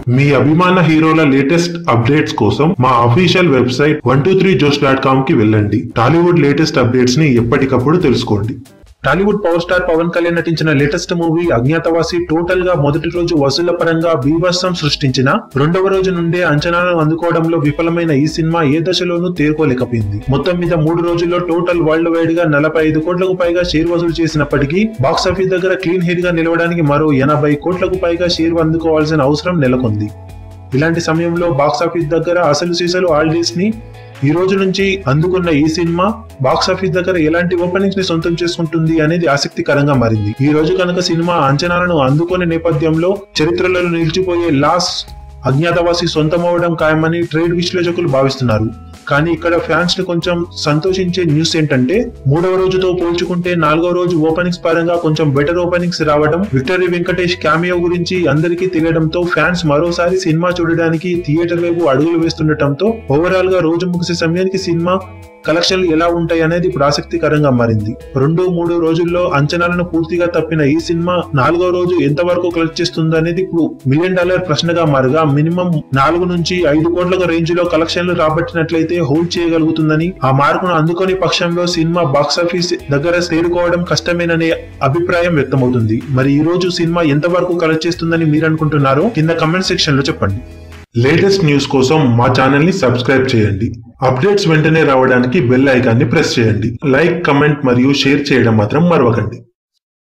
మీ అభిమాన హీరోల latest updates కోసం మా official website one two three Josh dot com కి వెళ్ళండి టాలీవుడ్ లేటెస్ట్ అప్డేట్స్ ని ఎప్పటికప్పుడు తెలుసుకోండి టాలీవుడ్ పవర్ స్టార్ పవన్ కళ్యాణ్ నటించిన లేటెస్ట్ మూవీ అజ్ఞాతవాసి టోటల్ గా మొదటి రోజు వసూళ్ల పరంగా బీభత్సం సృష్టించిన రెండవ రోజు నుండే అంచనాలను అందుకోవడంలో విఫలమైన ఈ సినిమా ఏ దశలోనూ తేరుకోలేకపోయింది మొత్తం మీద మూడు రోజుల్లో టోటల్ వరల్డ్ వైడ్ గా నలభై ఐదు కోట్లకు పైగా షేర్ వసూలు చేసినప్పటికీ బాక్సాఫీస్ దగ్గర క్లీన్ హిట్ గా నిలవడానికి మరో ఎనభై కోట్లకు పైగా షేర్ అందుకోవాల్సిన అవసరం నెలకొంది ఇలాంటి సమయంలో బాక్సాఫీస్ దగ్గర అసలు సీసలు ఆల్డీస్ ని ఈ రోజు నుంచి అందుకున్న ఈ సినిమా బాక్సాఫీస్ దగ్గర ఎలాంటి ఓపెనింగ్స్ ని సొంతం చేసుకుంటుంది అనేది ఆసక్తికరంగా మారింది ఈ రోజు కనుక సినిమా అంచనాలను అందుకునే నేపథ్యంలో చరిత్రలో నిలిచిపోయే లాస్ అజ్ఞాతవాసి సొంతమవడం ఖాయమని ట్రేడ్ విశ్లేషకులు భావిస్తున్నారు కానీ ఇక్కడ ఫ్యాన్స్ ని కొంచెం సంతోషించే న్యూస్ ఏంటంటే మూడవ రోజుతో పోల్చుకుంటే నాలుగవ రోజు ఓపెనింగ్స్ పరంగా కొంచెం బెటర్ ఓపెనింగ్స్ రావడం విక్టరీ వెంకటేష్ క్యామియో గురించి అందరికీ తెలియడంతో ఫ్యాన్స్ మరోసారి సినిమా చూడడానికి థియేటర్ వైపు అడుగులు వేస్తుండటంతో ఓవరాల్ గా రోజు ముగిసే సమయానికి సినిమా కలెక్షన్లు ఎలా ఉంటాయి అనేది ఇప్పుడు ఆసక్తికరంగా మారింది రెండు మూడు రోజుల్లో అంచనాలను పూర్తిగా తప్పిన ఈ సినిమా నాలుగో రోజు ఎంతవరకు కలెక్ట్ చేస్తుంది అనేది ఇప్పుడు మిలియన్ డాలర్ ప్రశ్నగా మారగా మినిమం నాలుగు నుంచి ఐదు కోట్ల రేంజ్ లో కలెక్షన్లు రాబట్టినట్లయితే హోల్డ్ చేయగలుగుతుందని ఆ మార్కును అందుకొని పక్షంలో సినిమా బాక్సాఫీస్ దగ్గర చేరుకోవడం కష్టమేననే అభిప్రాయం వ్యక్తమవుతుంది మరి ఈ రోజు సినిమా ఎంతవరకు కలెక్ట్ చేస్తుందని మీరు అనుకుంటున్నారో కింద కమెంట్ సెక్షన్ లో చెప్పండి లేటెస్ట్ న్యూస్ కోసం మా ఛానల్ ని సబ్స్క్రైబ్ చేయండి అప్డేట్స్ వెంటనే రావడానికి బెల్ ఐకాన్ని ప్రెస్ చేయండి లైక్ కమెంట్ మరియు షేర్ చేయడం మాత్రం మరవకండి